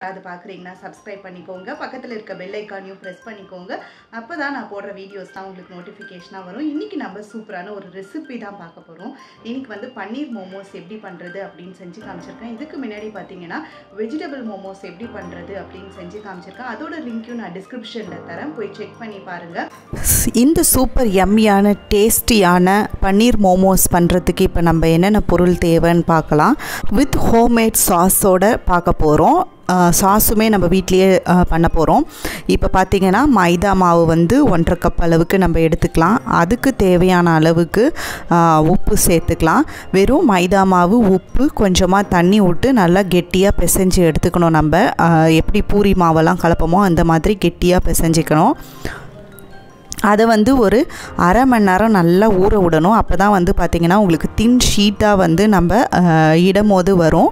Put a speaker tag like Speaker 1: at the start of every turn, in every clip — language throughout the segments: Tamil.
Speaker 1: அது பார்க்குறீங்கன்னா சப்ஸ்கிரைப் பண்ணிக்கோங்க பக்கத்தில் இருக்க பெல் ஐக்கானையும் ப்ரெஸ் பண்ணிக்கோங்க அப்போ தான் நான் போடுற வீடியோஸ்லாம் உங்களுக்கு நோட்டிஃபிகேஷனாக வரும் இன்றைக்கி நம்ம சூப்பரான ஒரு ரெசிபி தான் பார்க்க போகிறோம் இன்னைக்கு வந்து பன்னீர் மோமோஸ் எப்படி பண்ணுறது அப்படின்னு செஞ்சு காமிச்சிருக்கேன் இதுக்கு முன்னாடி பார்த்தீங்கன்னா வெஜிடபிள் மோமோஸ் எப்படி பண்ணுறது அப்படின்னு செஞ்சு காமிச்சிருக்கேன் அதோட லிங்க்கையும் நான் டிஸ்கிரிப்ஷனில் தரேன் போய் செக் பண்ணி பாருங்கள்
Speaker 2: இந்த சூப்பர் யம்மியான டேஸ்டியான பன்னீர் மோமோஸ் பண்ணுறதுக்கு இப்போ நம்ம என்னென்ன பொருள் தேவைன்னு பார்க்கலாம் வித் ஹோம்மேட் சாஸோட பார்க்க போகிறோம் சாஸுமே நம்ம வீட்லேயே பண்ண போகிறோம் இப்போ பார்த்திங்கன்னா மைதா மாவு வந்து ஒன்றரை கப் அளவுக்கு நம்ம எடுத்துக்கலாம் அதுக்கு தேவையான அளவுக்கு உப்பு சேர்த்துக்கலாம் வெறும் மைதா மாவு உப்பு கொஞ்சமாக தண்ணி விட்டு நல்லா கெட்டியாக பிசைஞ்சு எடுத்துக்கணும் நம்ம எப்படி பூரி மாவெல்லாம் கலப்போமோ அந்த மாதிரி கெட்டியாக பிசைஞ்சிக்கணும் அதை வந்து ஒரு அரை மணி நேரம் நல்லா ஊற விடணும் அப்போ தான் வந்து பார்த்திங்கன்னா உங்களுக்கு தின் ஷீட்டாக வந்து நம்ம இடும்போது வரும்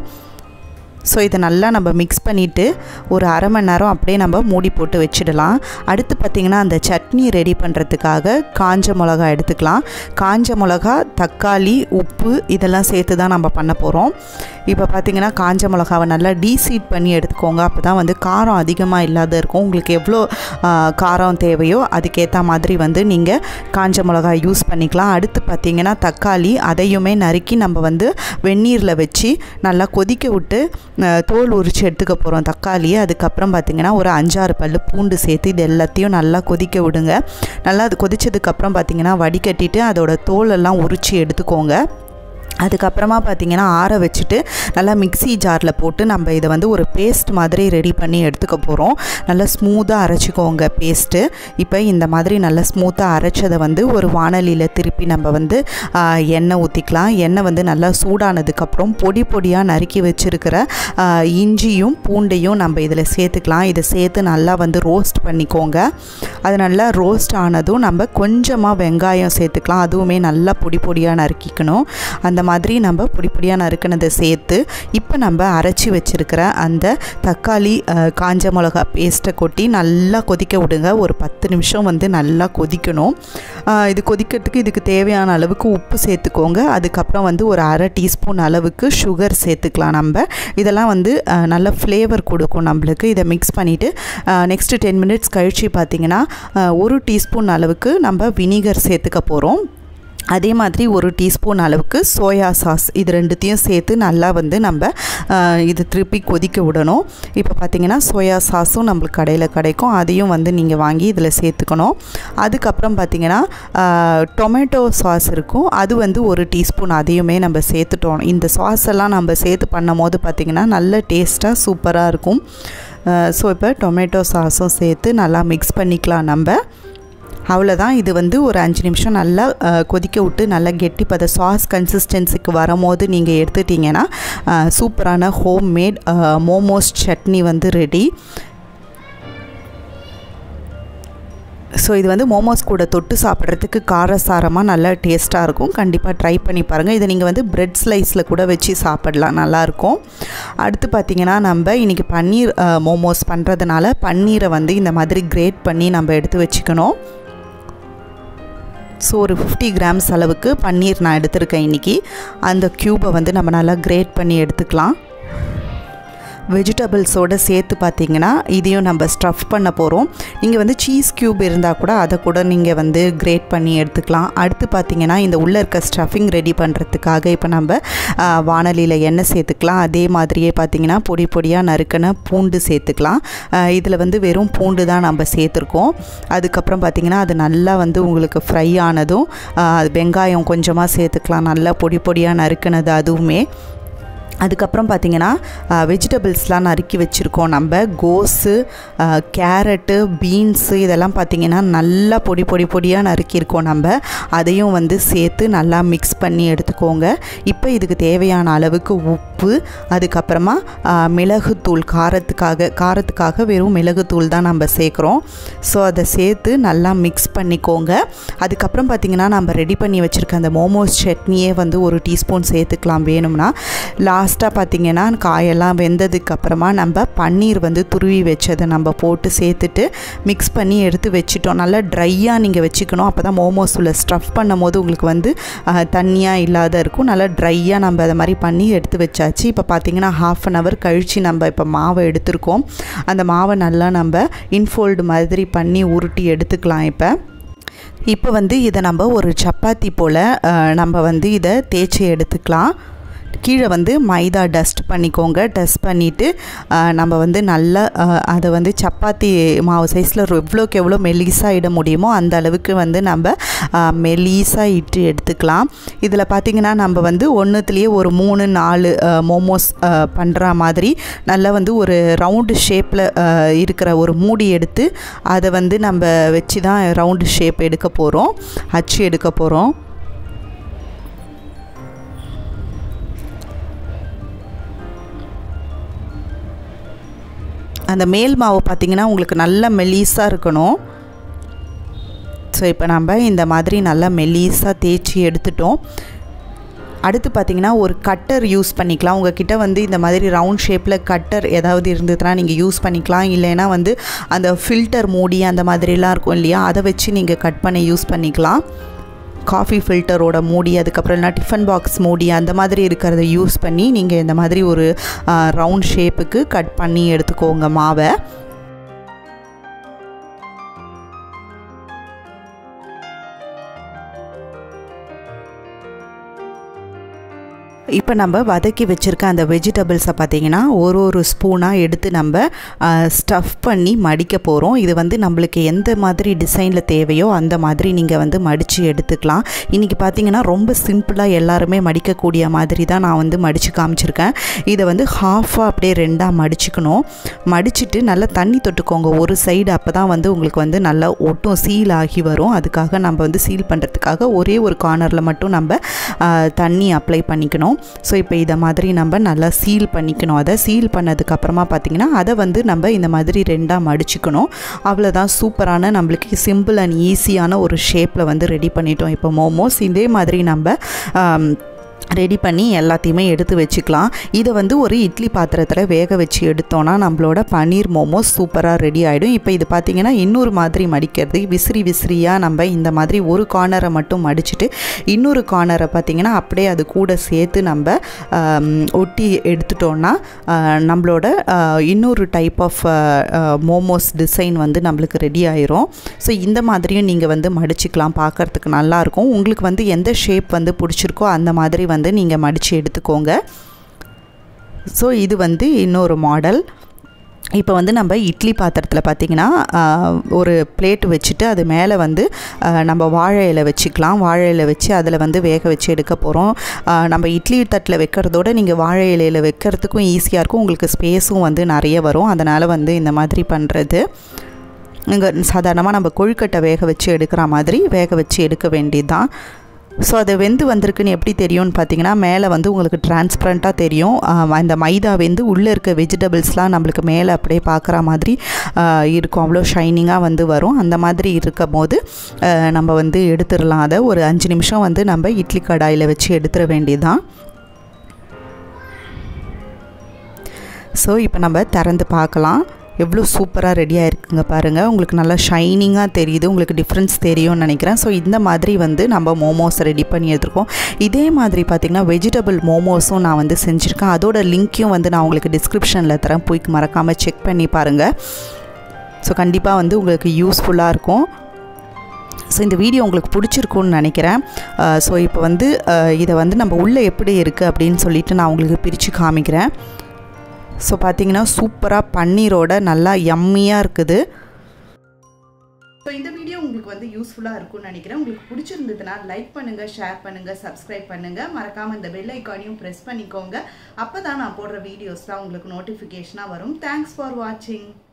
Speaker 2: ஸோ இதை நல்லா நம்ம மிக்ஸ் பண்ணிவிட்டு ஒரு அரை மணி நேரம் அப்படியே நம்ம மூடி போட்டு வச்சிடலாம் அடுத்து பார்த்திங்கன்னா அந்த சட்னி ரெடி பண்ணுறதுக்காக காஞ்ச மிளகா எடுத்துக்கலாம் காஞ்ச மிளகா தக்காளி உப்பு இதெல்லாம் சேர்த்து தான் நம்ம பண்ண போகிறோம் இப்போ பார்த்திங்கன்னா காஞ்ச மிளகாவை நல்லா டீசீட் பண்ணி எடுத்துக்கோங்க அப்போ தான் வந்து காரம் அதிகமாக இல்லாத இருக்கும் உங்களுக்கு எவ்வளோ காரம் தேவையோ அதுக்கேற்ற மாதிரி வந்து நீங்கள் காஞ்ச மிளகா யூஸ் பண்ணிக்கலாம் அடுத்து பார்த்திங்கன்னா தக்காளி அதையுமே நறுக்கி நம்ம வந்து வெந்நீரில் வச்சு நல்லா கொதிக்க விட்டு தோல் உரித்து எடுத்துக்க போகிறோம் தக்காளியை அதுக்கப்புறம் பார்த்திங்கன்னா ஒரு அஞ்சாறு பல் பூண்டு சேர்த்து இது எல்லாத்தையும் நல்லா கொதிக்க விடுங்க நல்லா அது கொதித்ததுக்கப்புறம் பார்த்திங்கன்னா வடிகட்டிட்டு அதோட தோலெல்லாம் உரித்து எடுத்துக்கோங்க அதுக்கப்புறமா பார்த்திங்கன்னா ஆற வச்சுட்டு நல்லா மிக்சி ஜாரில் போட்டு நம்ம இதை வந்து ஒரு பேஸ்ட் மாதிரி ரெடி பண்ணி எடுத்துக்க போகிறோம் நல்லா ஸ்மூத்தாக அரைச்சிக்கோங்க பேஸ்ட்டு இப்போ இந்த மாதிரி நல்லா ஸ்மூத்தாக அரைச்சதை வந்து ஒரு வானலியில் திருப்பி நம்ம வந்து எண்ணெய் ஊற்றிக்கலாம் எண்ணெய் வந்து நல்லா சூடானதுக்கப்புறம் பொடி பொடியாக நறுக்கி வச்சுருக்கிற இஞ்சியும் பூண்டையும் நம்ம இதில் சேர்த்துக்கலாம் இதை சேர்த்து நல்லா வந்து ரோஸ்ட் பண்ணிக்கோங்க அது நல்லா ரோஸ்ட் ஆனதும் நம்ம கொஞ்சமாக வெங்காயம் சேர்த்துக்கலாம் அதுவுமே நல்லா பொடி பொடியாக நறுக்கிக்கணும் அந்த மாதிரி நம்ம பொடி பொடியாக நறுக்கினதை சேர்த்து இப்போ நம்ம அரைச்சி வச்சுருக்கிற அந்த தக்காளி காஞ்ச மிளகா பேஸ்ட்டை கொட்டி நல்லா கொதிக்க விடுங்க ஒரு பத்து நிமிஷம் வந்து நல்லா கொதிக்கணும் இது கொதிக்கிறதுக்கு இதுக்கு தேவையான அளவுக்கு உப்பு சேர்த்துக்கோங்க அதுக்கப்புறம் வந்து ஒரு அரை டீஸ்பூன் அளவுக்கு சுகர் சேர்த்துக்கலாம் நம்ம இதெல்லாம் வந்து நல்ல ஃப்ளேவர் கொடுக்கும் நம்மளுக்கு இதை மிக்ஸ் பண்ணிவிட்டு நெக்ஸ்ட்டு டென் மினிட்ஸ் கழித்து பார்த்திங்கன்னா ஒரு டீஸ்பூன் அளவுக்கு நம்ம வினிகர் சேர்த்துக்க போகிறோம் அதே மாதிரி ஒரு டீஸ்பூன் அளவுக்கு சோயா சாஸ் இது ரெண்டுத்தையும் சேர்த்து நல்லா வந்து நம்ம இது திருப்பி கொதிக்க விடணும் இப்போ பார்த்திங்கன்னா சோயா சாஸும் நம்மளுக்கு கடையில் கிடைக்கும் அதையும் வந்து நீங்கள் வாங்கி இதில் சேர்த்துக்கணும் அதுக்கப்புறம் பார்த்திங்கன்னா டொமேட்டோ சாஸ் இருக்கும் அது வந்து ஒரு டீஸ்பூன் அதையுமே நம்ம சேர்த்துட்டோம் இந்த சாஸ் எல்லாம் நம்ம சேர்த்து பண்ணும் போது பார்த்திங்கன்னா நல்ல டேஸ்ட்டாக சூப்பராக இருக்கும் ஸோ இப்போ டொமேட்டோ சாஸும் சேர்த்து நல்லா மிக்ஸ் பண்ணிக்கலாம் நம்ம அவ்வளோதான் இது வந்து ஒரு அஞ்சு நிமிஷம் நல்லா கொதிக்க விட்டு நல்லா கெட்டி பத சாஸ் கன்சிஸ்டன்சிக்கு வரும்போது நீங்கள் எடுத்துட்டிங்கன்னா சூப்பரான ஹோம் மேட் மோமோஸ் சட்னி வந்து ரெடி ஸோ இது வந்து மோமோஸ் கூட தொட்டு சாப்பிட்றதுக்கு காரசாரமாக நல்லா டேஸ்ட்டாக இருக்கும் கண்டிப்பாக ட்ரை பண்ணி பாருங்கள் இதை நீங்கள் வந்து ப்ரெட் ஸ்லைஸில் கூட வச்சு சாப்பிடலாம் நல்லாயிருக்கும் அடுத்து பார்த்திங்கன்னா நம்ம இன்றைக்கி பன்னீர் மோமோஸ் பண்ணுறதுனால பன்னீரை வந்து இந்த மாதிரி கிரேட் பண்ணி நம்ம எடுத்து வச்சுக்கணும் ஸோ ஒரு ஃபிஃப்டி கிராம்ஸ் அளவுக்கு பன்னீர் நான் எடுத்திருக்கேன் இன்றைக்கி அந்த க்யூபை வந்து நம்ம நல்லா கிரேட் பண்ணி எடுத்துக்கலாம் வெஜிடபிள்ஸோடு சேர்த்து பார்த்திங்கன்னா இதையும் நம்ம ஸ்டஃப் பண்ண போகிறோம் நீங்கள் வந்து சீஸ் க்யூப் இருந்தால் கூட அதை கூட நீங்கள் வந்து கிரேட் பண்ணி எடுத்துக்கலாம் அடுத்து பார்த்திங்கன்னா இந்த உள்ளே இருக்க ஸ்டஃபிங் ரெடி பண்ணுறதுக்காக இப்போ நம்ம வானலியில் எண்ணெய் சேர்த்துக்கலாம் அதே மாதிரியே பார்த்திங்கன்னா பொடி பொடியாக நறுக்கின பூண்டு சேர்த்துக்கலாம் இதில் வந்து வெறும் பூண்டு தான் நம்ம சேர்த்துருக்கோம் அதுக்கப்புறம் பார்த்திங்கன்னா அது நல்லா வந்து உங்களுக்கு ஃப்ரை ஆனதும் வெங்காயம் கொஞ்சமாக சேர்த்துக்கலாம் நல்லா பொடி பொடியாக நறுக்கினது அதுவுமே அதுக்கப்புறம் பார்த்திங்கன்னா வெஜிடபிள்ஸ்லாம் நறுக்கி வச்சுருக்கோம் நம்ம கோஸு கேரட்டு பீன்ஸு இதெல்லாம் பார்த்திங்கன்னா நல்லா பொடி பொடி பொடியாக நறுக்கியிருக்கோம் நம்ம அதையும் வந்து சேர்த்து நல்லா மிக்ஸ் பண்ணி எடுத்துக்கோங்க இப்போ இதுக்கு தேவையான அளவுக்கு உப்பு அதுக்கப்புறமா மிளகுத்தூள் காரத்துக்காக காரத்துக்காக வெறும் மிளகுத்தூள் தான் நம்ம சேர்க்குறோம் ஸோ அதை சேர்த்து நல்லா மிக்ஸ் பண்ணிக்கோங்க அதுக்கப்புறம் பார்த்திங்கன்னா நம்ம ரெடி பண்ணி வச்சுருக்க அந்த மோமோஸ் சட்னியே வந்து ஒரு டீஸ்பூன் சேர்த்துக்கலாம் வேணும்னா லா லாஸ்ட்டாக பார்த்தீங்கன்னா காயெல்லாம் வெந்ததுக்கு அப்புறமா நம்ம பன்னீர் வந்து துருவி வச்சதை நம்ம போட்டு சேர்த்துட்டு மிக்ஸ் பண்ணி எடுத்து வச்சுட்டோம் நல்லா ட்ரையாக நீங்கள் வச்சுக்கணும் அப்போ தான் மோமோஸ் உள்ள ஸ்டஃப் பண்ணும் போது உங்களுக்கு வந்து தண்ணியாக இல்லாத இருக்கும் நல்லா ட்ரையாக நம்ம அதை மாதிரி பண்ணி எடுத்து வச்சாச்சு இப்போ பார்த்தீங்கன்னா ஹாஃப் அன் ஹவர் கழித்து நம்ம இப்போ மாவை எடுத்திருக்கோம் அந்த மாவை நல்லா நம்ம இன்ஃபோல்டு மாதிரி பண்ணி உருட்டி எடுத்துக்கலாம் இப்போ இப்போ வந்து இதை நம்ம ஒரு சப்பாத்தி போல் நம்ம வந்து இதை தேய்ச்சி எடுத்துக்கலாம் கீழே வந்து மைதா டஸ்ட் பண்ணிக்கோங்க டஸ்ட் பண்ணிவிட்டு நம்ம வந்து நல்லா அதை வந்து சப்பாத்தி மாவு சைஸில் எவ்வளோக்கு எவ்வளோ மெலீஸாக இட முடியுமோ அந்த அளவுக்கு வந்து நம்ம மெலீஸாக இட்டு எடுத்துக்கலாம் இதில் பார்த்திங்கன்னா நம்ம வந்து ஒன்றுத்துலேயே ஒரு மூணு நாலு மோமோஸ் பண்ணுற மாதிரி நல்லா வந்து ஒரு ரவுண்டு ஷேப்பில் இருக்கிற ஒரு மூடி எடுத்து அதை வந்து நம்ம வச்சு தான் ரவுண்டு ஷேப் எடுக்க போகிறோம் அச்சு எடுக்க போகிறோம் அந்த மேல் மாவு பார்த்திங்கன்னா உங்களுக்கு நல்ல மெலீஸாக இருக்கணும் ஸோ இப்போ நம்ம இந்த மாதிரி நல்லா மெலீஸாக தேய்ச்சி எடுத்துட்டோம் அடுத்து பார்த்திங்கன்னா ஒரு கட்டர் யூஸ் பண்ணிக்கலாம் உங்ககிட்ட வந்து இந்த மாதிரி ரவுண்ட் ஷேப்பில் கட்டர் ஏதாவது இருந்ததுன்னா நீங்கள் யூஸ் பண்ணிக்கலாம் இல்லைன்னா வந்து அந்த ஃபில்டர் மூடி அந்த மாதிரிலாம் இருக்கும் இல்லையா அதை வச்சு நீங்கள் கட் பண்ணி யூஸ் பண்ணிக்கலாம் காஃபி ஃபில்டரோட மூடி அதுக்கப்புறம் இல்லைனா டிஃபன் பாக்ஸ் மூடி அந்த மாதிரி இருக்கிறத யூஸ் பண்ணி நீங்கள் இந்த மாதிரி ஒரு ரவுண்ட் ஷேப்புக்கு கட் பண்ணி எடுத்துக்கோங்க மாவை இப்போ நம்ம வதக்கி வச்சுருக்க அந்த வெஜிடபிள்ஸை பார்த்திங்கன்னா ஒரு ஒரு ஸ்பூனாக எடுத்து நம்ம ஸ்டஃப் பண்ணி மடிக்க போகிறோம் இது வந்து நம்மளுக்கு எந்த மாதிரி டிசைனில் தேவையோ அந்த மாதிரி நீங்கள் வந்து மடித்து எடுத்துக்கலாம் இன்றைக்கி பார்த்திங்கன்னா ரொம்ப சிம்பிளாக எல்லாருமே மடிக்கக்கூடிய மாதிரி தான் நான் வந்து மடித்து காமிச்சிருக்கேன் இதை வந்து ஹாஃபாக அப்படியே ரெண்டாக மடிச்சுக்கணும் மடிச்சுட்டு நல்லா தண்ணி தொட்டுக்கோங்க ஒரு சைடு அப்போ தான் வந்து உங்களுக்கு வந்து நல்லா ஒட்டும் சீல் ஆகி வரும் அதுக்காக நம்ம வந்து சீல் பண்ணுறதுக்காக ஒரே ஒரு கார்னரில் மட்டும் நம்ம தண்ணி அப்ளை பண்ணிக்கணும் ஸோ இப்போ இதை மாதிரி நம்ம நல்லா சீல் பண்ணிக்கணும் அதை சீல் பண்ணதுக்கப்புறமா பார்த்திங்கன்னா அதை வந்து நம்ம இந்த மாதிரி ரெண்டாக மடிச்சுக்கணும் அவ்வளோதான் சூப்பரான நம்மளுக்கு சிம்பிள் அண்ட் ஈஸியான ஒரு ஷேப்பில் வந்து ரெடி பண்ணிட்டோம் இப்போ மோமோஸ் இதே மாதிரி நம்ம ரெடி பண்ணி எல்லாத்தையுமே எடுத்து வச்சுக்கலாம் இதை வந்து ஒரு இட்லி பாத்திரத்தில் வேக வச்சு எடுத்தோன்னா நம்மளோட பன்னீர் மோமோஸ் சூப்பராக ரெடி ஆகிடும் இப்போ இது பார்த்திங்கன்னா இன்னொரு மாதிரி மடிக்கிறது விசிறி விசிறியாக நம்ம இந்த மாதிரி ஒரு கார்னரை மட்டும் மடிச்சுட்டு இன்னொரு கார்னரை பார்த்திங்கன்னா அப்படியே அது கூட சேர்த்து நம்ம ஒட்டி எடுத்துட்டோன்னா நம்மளோட இன்னொரு டைப் ஆஃப் மோமோஸ் டிசைன் வந்து நம்மளுக்கு ரெடி ஆயிரும் ஸோ இந்த மாதிரியும் நீங்கள் வந்து மடிச்சுக்கலாம் பார்க்குறதுக்கு நல்லாயிருக்கும் உங்களுக்கு வந்து எந்த ஷேப் வந்து பிடிச்சிருக்கோ அந்த மாதிரி வந்து நீங்கள் மடித்து எடுத்துக்கோங்க ஸோ இது வந்து இன்னொரு மாடல் இப்போ வந்து நம்ம இட்லி பாத்திரத்தில் பார்த்திங்கன்னா ஒரு பிளேட் வச்சுட்டு அது மேலே வந்து நம்ம வாழை இலை வச்சுக்கலாம் வாழை இலை வச்சு அதில் வந்து வேக வச்சு எடுக்க போகிறோம் நம்ம இட்லி தட்டில் வைக்கிறதோட நீங்கள் வாழை இலையில் வைக்கிறதுக்கும் ஈஸியாக இருக்கும் உங்களுக்கு ஸ்பேஸும் வந்து நிறைய வரும் அதனால் வந்து இந்த மாதிரி பண்ணுறது இங்கே சாதாரணமாக நம்ம கொழுக்கட்டை வேக வச்சு எடுக்கிற மாதிரி வேக வச்சு எடுக்க வேண்டியது தான் ஸோ அது வெந்து வந்திருக்குன்னு எப்படி தெரியும்னு பார்த்தீங்கன்னா மேலே வந்து உங்களுக்கு டிரான்ஸ்பரண்ட்டாக தெரியும் அந்த மைதா வெந்து உள்ளே இருக்க வெஜிடபிள்ஸ்லாம் நம்மளுக்கு மேலே அப்படியே பார்க்குற மாதிரி இருக்கும் அவ்வளோ ஷைனிங்காக வந்து வரும் அந்த மாதிரி இருக்கும் போது நம்ம வந்து எடுத்துடலாம் அதை ஒரு அஞ்சு நிமிஷம் வந்து நம்ம இட்லி கடாயில் வச்சு எடுத்துட வேண்டியதுதான் ஸோ இப்போ நம்ம திறந்து பார்க்கலாம் எவ்வளோ சூப்பராக ரெடியாக இருக்குங்க பாருங்கள் உங்களுக்கு நல்லா ஷைனிங்காக தெரியுது உங்களுக்கு டிஃப்ரென்ஸ் தெரியும்னு நினைக்கிறேன் ஸோ இந்த மாதிரி வந்து நம்ம மோமோஸ் ரெடி பண்ணி எடுத்துருக்கோம் இதே மாதிரி பார்த்திங்கன்னா வெஜிடபிள் மோமோஸும் நான் வந்து செஞ்சுருக்கேன் அதோட லிங்க்கையும் வந்து நான் உங்களுக்கு டிஸ்கிரிப்ஷனில் தரேன் போய் மறக்காமல் செக் பண்ணி பாருங்கள் ஸோ கண்டிப்பாக வந்து உங்களுக்கு யூஸ்ஃபுல்லாக இருக்கும் ஸோ இந்த வீடியோ உங்களுக்கு பிடிச்சிருக்குன்னு நினைக்கிறேன் ஸோ இப்போ வந்து இதை வந்து நம்ம உள்ளே எப்படி இருக்குது அப்படின்னு சொல்லிட்டு நான் உங்களுக்கு பிரித்து காமிக்கிறேன் ஸோ பார்த்தீங்கன்னா சூப்பராக பன்னீரோட நல்லா யம்மியாக இருக்குது
Speaker 1: ஸோ இந்த வீடியோ உங்களுக்கு வந்து யூஸ்ஃபுல்லாக இருக்கும்னு நினைக்கிறேன் உங்களுக்கு பிடிச்சிருந்ததுன்னா லைக் பண்ணுங்கள் ஷேர் பண்ணுங்கள் சப்ஸ்கிரைப் பண்ணுங்கள் மறக்காமல் இந்த பெல் ஐக்கானையும் ப்ரெஸ் பண்ணிக்கோங்க அப்போ தான் நான் போடுற வீடியோஸ்லாம் உங்களுக்கு நோட்டிஃபிகேஷனாக வரும் தேங்க்ஸ் ஃபார் வாட்சிங்